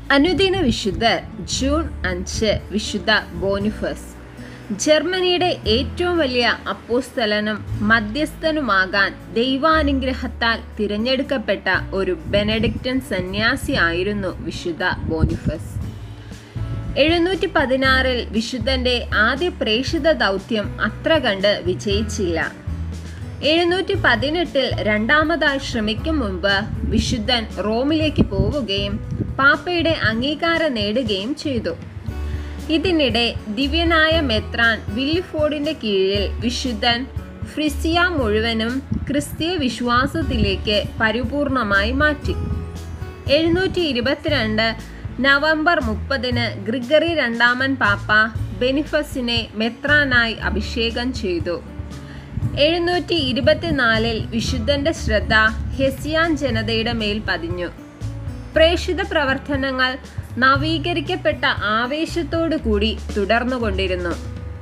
അനുദിന വിശുദ്ധർ ജൂൺ അഞ്ച് വിശുദ്ധ ബോനിഫസ് ജർമ്മനിയുടെ ഏറ്റവും വലിയ അപ്പോസ്തലനും മധ്യസ്ഥനുമാകാൻ ദൈവാനുഗ്രഹത്താൽ തിരഞ്ഞെടുക്കപ്പെട്ട ഒരു ബെനഡിക്റ്റൻ സന്യാസി ആയിരുന്നു വിശുദ്ധ ബോനിഫസ് എഴുന്നൂറ്റി പതിനാറിൽ വിശുദ്ധന്റെ ആദ്യ പ്രേഷിത ദൗത്യം അത്ര കണ്ട് വിജയിച്ചില്ല എഴുന്നൂറ്റി പതിനെട്ടിൽ രണ്ടാമതായി ശ്രമിക്കും മുമ്പ് വിശുദ്ധൻ റോമിലേക്ക് പോവുകയും പാപ്പയുടെ അംഗീകാരം നേടുകയും ചെയ്തു ഇതിനിടെ ദിവ്യനായ മെത്രാൻ വില്ലിഫോർഡിന്റെ കീഴിൽ വിശുദ്ധൻ ഫ്രിസിയ മുഴുവനും ക്രിസ്തീയ വിശ്വാസത്തിലേക്ക് പരിപൂർണമായി മാറ്റി എഴുന്നൂറ്റി ഇരുപത്തിരണ്ട് നവംബർ മുപ്പതിന് ഗ്രിഗറി രണ്ടാമൻ പാപ്പ ബെനിഫസിനെ മെത്രാനായി അഭിഷേകം ചെയ്തു എഴുന്നൂറ്റി ഇരുപത്തിനാലിൽ വിശുദ്ധന്റെ ശ്രദ്ധ ഹെസിയാൻ ജനതയുടെ മേൽ പതിഞ്ഞു പ്രേഷിത പ്രവർത്തനങ്ങൾ നവീകരിക്കപ്പെട്ട ആവേശത്തോടു കൂടി തുടർന്നുകൊണ്ടിരുന്നു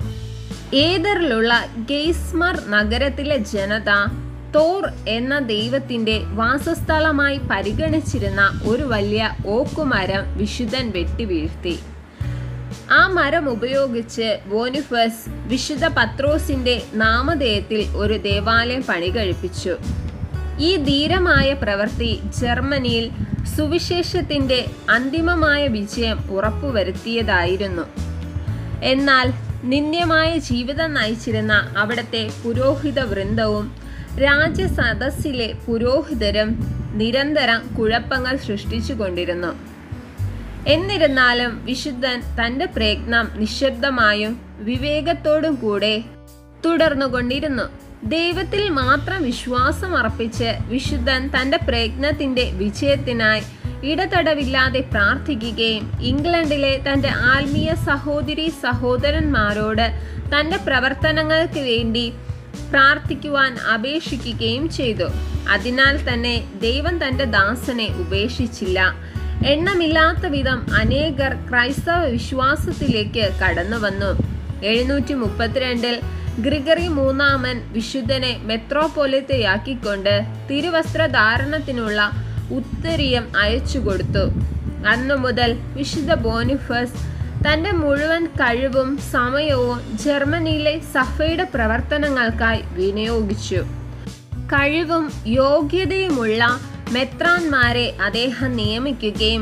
ഏതറിലുള്ള ഗെയ്സ്മർ നഗരത്തിലെ ജനത തോർ എന്ന ദൈവത്തിന്റെ വാസസ്ഥലമായി പരിഗണിച്ചിരുന്ന ഒരു വലിയ ഓക്കുമരം വിശുദ്ധൻ വെട്ടിവീഴ്ത്തി ആ മരം ഉപയോഗിച്ച് ബോനിഫസ് വിശുദ്ധ പത്രോസിന്റെ നാമധേയത്തിൽ ഒരു ദേവാലയം പണികഴിപ്പിച്ചു ഈ ധീരമായ പ്രവൃത്തി ജർമ്മനിയിൽ സുവിശേഷത്തിന്റെ അന്തിമമായ വിജയം ഉറപ്പുവരുത്തിയതായിരുന്നു എന്നാൽ നിന്ദ്യമായ ജീവിതം നയിച്ചിരുന്ന അവിടുത്തെ പുരോഹിത വൃന്ദവും രാജ്യസദസ്സിലെ പുരോഹിതരും നിരന്തരം കുഴപ്പങ്ങൾ സൃഷ്ടിച്ചുകൊണ്ടിരുന്നു എന്നിരുന്നാലും വിശുദ്ധൻ തന്റെ പ്രയത്നം നിശബ്ദമായും വിവേകത്തോടും കൂടെ തുടർന്നുകൊണ്ടിരുന്നു ദൈവത്തിൽ മാത്രം വിശ്വാസം അർപ്പിച്ച് വിശുദ്ധൻ തന്റെ പ്രയത്നത്തിന്റെ വിജയത്തിനായി ഇടതടവില്ലാതെ പ്രാർത്ഥിക്കുകയും ഇംഗ്ലണ്ടിലെ തന്റെ ആത്മീയ സഹോദരി സഹോദരന്മാരോട് തന്റെ പ്രവർത്തനങ്ങൾക്ക് വേണ്ടി പ്രാർത്ഥിക്കുവാൻ അപേക്ഷിക്കുകയും ചെയ്തു അതിനാൽ തന്നെ ദൈവം തന്റെ ദാസനെ ഉപേക്ഷിച്ചില്ല എണ്ണമില്ലാത്ത വിധം അനേകർ ക്രൈസ്തവ വിശ്വാസത്തിലേക്ക് കടന്നു വന്നു എഴുന്നൂറ്റി മുപ്പത്തിരണ്ടിൽ ഗ്രിഗറി മൂന്നാമൻ വിശുദ്ധനെ മെത്രോപൊലിത്തയാക്കിക്കൊണ്ട് തിരുവസ്ത്രധാരണത്തിനുള്ള ഉത്തരീയം അയച്ചുകൊടുത്തു അന്നു മുതൽ വിശുദ്ധ ബോനിഫസ് തന്റെ മുഴുവൻ കഴിവും സമയവും ജർമ്മനിയിലെ സഭയുടെ പ്രവർത്തനങ്ങൾക്കായി വിനിയോഗിച്ചു കഴിവും യോഗ്യതയുമുള്ള മെത്രാന്മാരെ അദ്ദേഹം നിയമിക്കുകയും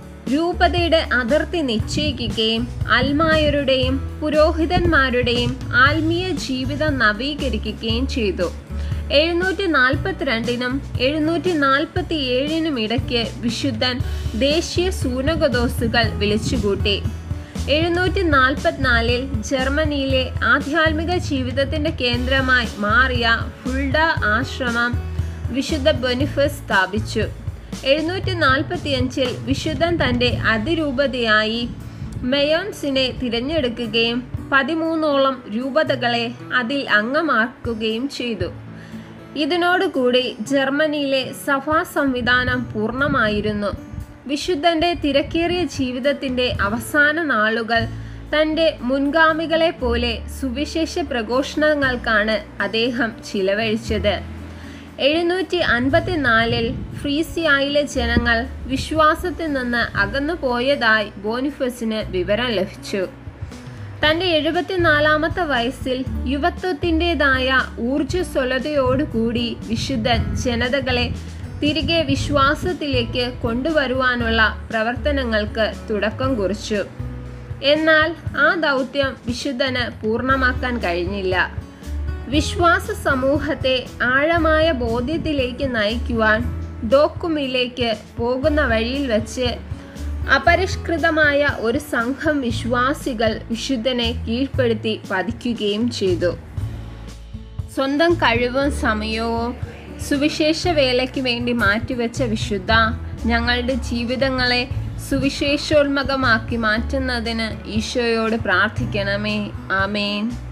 രൂപതയുടെ അതിർത്തി നിശ്ചയിക്കുകയും അൽമായരുടെയും പുരോഹിതന്മാരുടെയും ആത്മീയ ജീവിതം നവീകരിക്കുകയും ചെയ്തു എഴുന്നൂറ്റി നാൽപ്പത്തിരണ്ടിനും എഴുന്നൂറ്റി നാൽപ്പത്തി ഏഴിനും ഇടയ്ക്ക് വിശുദ്ധൻ ദേശീയ സൂനകദോസുകൾ വിളിച്ചുകൂട്ടി എഴുന്നൂറ്റി നാൽപ്പത്തിനാലിൽ ജർമ്മനിയിലെ ആധ്യാത്മിക ജീവിതത്തിന്റെ കേന്ദ്രമായി മാറിയ ഫുൾഡ ആശ്രമം വിശുദ്ധ ബൊനിഫസ് സ്ഥാപിച്ചു എഴുന്നൂറ്റി നാൽപ്പത്തിയഞ്ചിൽ വിശുദ്ധൻ തന്റെ അതിരൂപതയായി മെയോൺസിനെ തിരഞ്ഞെടുക്കുകയും പതിമൂന്നോളം രൂപതകളെ അതിൽ അംഗമാക്കുകയും ചെയ്തു ഇതിനോടുകൂടി ജർമ്മനിയിലെ സഭാ സംവിധാനം പൂർണ്ണമായിരുന്നു വിശുദ്ധന്റെ തിരക്കേറിയ ജീവിതത്തിന്റെ അവസാന നാളുകൾ തന്റെ മുൻഗാമികളെ പോലെ സുവിശേഷ പ്രഘോഷണങ്ങൾക്കാണ് അദ്ദേഹം ചിലവഴിച്ചത് എഴുന്നൂറ്റി അൻപത്തിനാലിൽ ഫ്രീസിയായിലെ ജനങ്ങൾ വിശ്വാസത്തിൽ നിന്ന് അകന്നു പോയതായി ബോനിഫസിന് വിവരം ലഭിച്ചു തന്റെ എഴുപത്തിനാലാമത്തെ വയസ്സിൽ യുവത്വത്തിൻ്റെതായ ഊർജ്ജസ്വലതയോടുകൂടി വിശുദ്ധൻ ജനതകളെ തിരികെ വിശ്വാസത്തിലേക്ക് കൊണ്ടുവരുവാനുള്ള പ്രവർത്തനങ്ങൾക്ക് തുടക്കം കുറിച്ചു എന്നാൽ ആ ദൗത്യം വിശുദ്ധന് പൂർണ്ണമാക്കാൻ കഴിഞ്ഞില്ല വിശ്വാസ സമൂഹത്തെ ആഴമായ ബോധ്യത്തിലേക്ക് നയിക്കുവാൻ ഡോക്കുമിലേക്ക് പോകുന്ന വഴിയിൽ വച്ച് അപരിഷ്കൃതമായ ഒരു സംഘം വിശ്വാസികൾ വിശുദ്ധനെ കീഴ്പ്പെടുത്തി പതിക്കുകയും ചെയ്തു സ്വന്തം കഴിവും സമയവും സുവിശേഷ വേലയ്ക്ക് വേണ്ടി മാറ്റിവെച്ച വിശുദ്ധ ഞങ്ങളുടെ ജീവിതങ്ങളെ സുവിശേഷോന്മകമാക്കി മാറ്റുന്നതിന് ഈശോയോട് പ്രാർത്ഥിക്കണമേ ആമേൻ